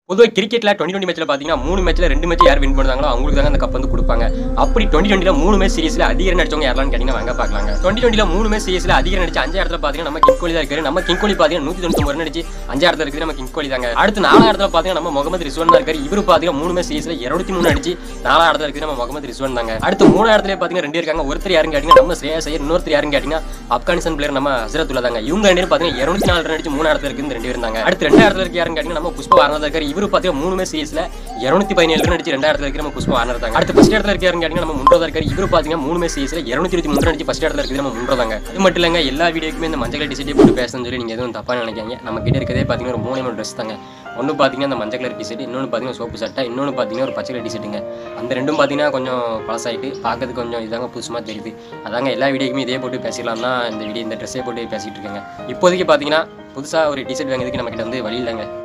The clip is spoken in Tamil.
பொதுவாக கிரிக்கெட்டில் டுவெண்ட்டி டுவெண்ட்டி மேட்ச்சில் பார்த்தீங்கன்னா மூணு மேட்ச்சில் ரெண்டு மேட்ச் யார் வின் பண்ணுறாங்களோ அவங்களுக்கு தாங்க அந்த கப் வந்து கொடுப்பாங்க அப்படி டுவெண்ட்டி டுவெண்ட்டியில் மூணு மேட்ச் சீரிஸில் அதிக ரன் அடிச்சவங்க யாரெல்லாம் கேட்டிங்கன்னா வாங்க பார்க்கலாங்க டுவெண்ட்டி டுவெண்ட்டியில் மூணு மேட்ச் சீரிஸில் அதிக ரன் அடிச்சு அஞ்சு இடத்துல பார்த்தீங்கன்னா நம்ம கிங் கோலி தான் இருக்காரு நம்ம கிங் கோலி பார்த்தீங்கன்னா நூற்றி தொண்ணூத்தி ரன் அடிச்சு அஞ்சு இடத்துல இருக்குது நம்ம கிங் கோலி தாங்க அடுத்து நாலாம் இடத்துல பார்த்தீங்கன்னா நம்ம முகமது ரிஸ்வான் தான் இருக்காரு இவரு பார்த்தீங்கன்னா மூணு மேட்ச் சீரிஸில் இருபத்தி மூணு அடிச்சு நாலாம் இடத்துல இருக்குது நம்ம முகமது ரிஸ்வான் தாங்க அடுத்து மூணு இடத்துல பார்த்தீங்கன்னா ரெண்டு இருக்காங்க ஒருத்தர் யாருன்னு கேட்டிங்கன்னா நம்ம ஸ்ரேயா ஐயர் இன்னொருத்தர் யாருன்னு கேட்டிங்கன்னா ஆப்கானிஸ்தான் பிளேயர் நம்ம ஹசரத்துல்லா தாங்க இவங்க ரெண்டு பேரும் பார்த்தீங்கன்னா இருநூத்தி நாலு ரன் அடிச்சு மூணு இடத்துல இருக்குது இந்த ரெண்டு பேரும் தாங்க அடுத்து ரெண்டு இடத்துல இருக்கு யாருன்னு கேட்டிங்கன்னா நம்ம புஷ்பா வாரணா இருக்காரு இவரு பார்த்தீங்கன்னா மூணு மேட்ச் சீரிஸ்ல இருநூத்தி பதினேழு ரன் அடிச்சு ரெண்டாயிரத்துல இடத்துல இருக்கு நம்ம புஷ்பா வாரணா தாங்க அடுத்து ஃபர்ஸ்ட் இடத்துல இருக்காருன்னு கேட்டிங்கன்னா நம்ம முன்றதா இருக்காரு இவரு பார்த்தீங்கன்னா மூணு மேட்ச் சீரிஸ்ல இருநூத்தி இருபத்தி மூணு ரன் அடிச்சு ஃபர்ஸ்ட் இடத்துல இருக்குது நம்ம முன்றதாங்க அது மட்டும் இல்லைங்க எல்லா வீடியோக்குமே இந்த மஞ்சள் கலர் டிஷர்ட்டே போட்டு பேசணும்னு சொல்லி நீங்க எதுவும் தப்பா நினைக்காங்க நம்ம கிட்ட இருக்கதே பார்த்தீங்கன்னா ஒரு மூணு மூணு ட்ரெஸ் தாங்க ஒன்று பார்த்தீங்கன்னா இந்த மஞ்சள் கலர் டிஷர்ட் இன்னொன்று பார்த்தீங்கன்னா சோப்பு சட்டை இன்னொன்று பார்த்தீங்கன்னா ஒரு பச்சை கலர் டிஷர்ட்டுங்க அந்த ரெண்டும் பார்த்தீங்கன்னா கொஞ்சம் பழசாயிட்டு பார்க்கறதுக்கு கொஞ்சம் இதாங்க புதுசுமா தெரியுது அதாங்க எல்லா வீடியோக்குமே இதே போட்டு பேசிடலாம் தான் இந்த வீடியோ இந்த ட்ரெஸ்ஸே போட்டு பேசிட்டு இருக்கேங்க இப்போதைக்கு பார்த்தீங்கன்னா புதுசாக ஒரு டிஷர்ட் வாங்குறதுக்கு நம்ம கிட்ட வந்து வழி இல்லைங்க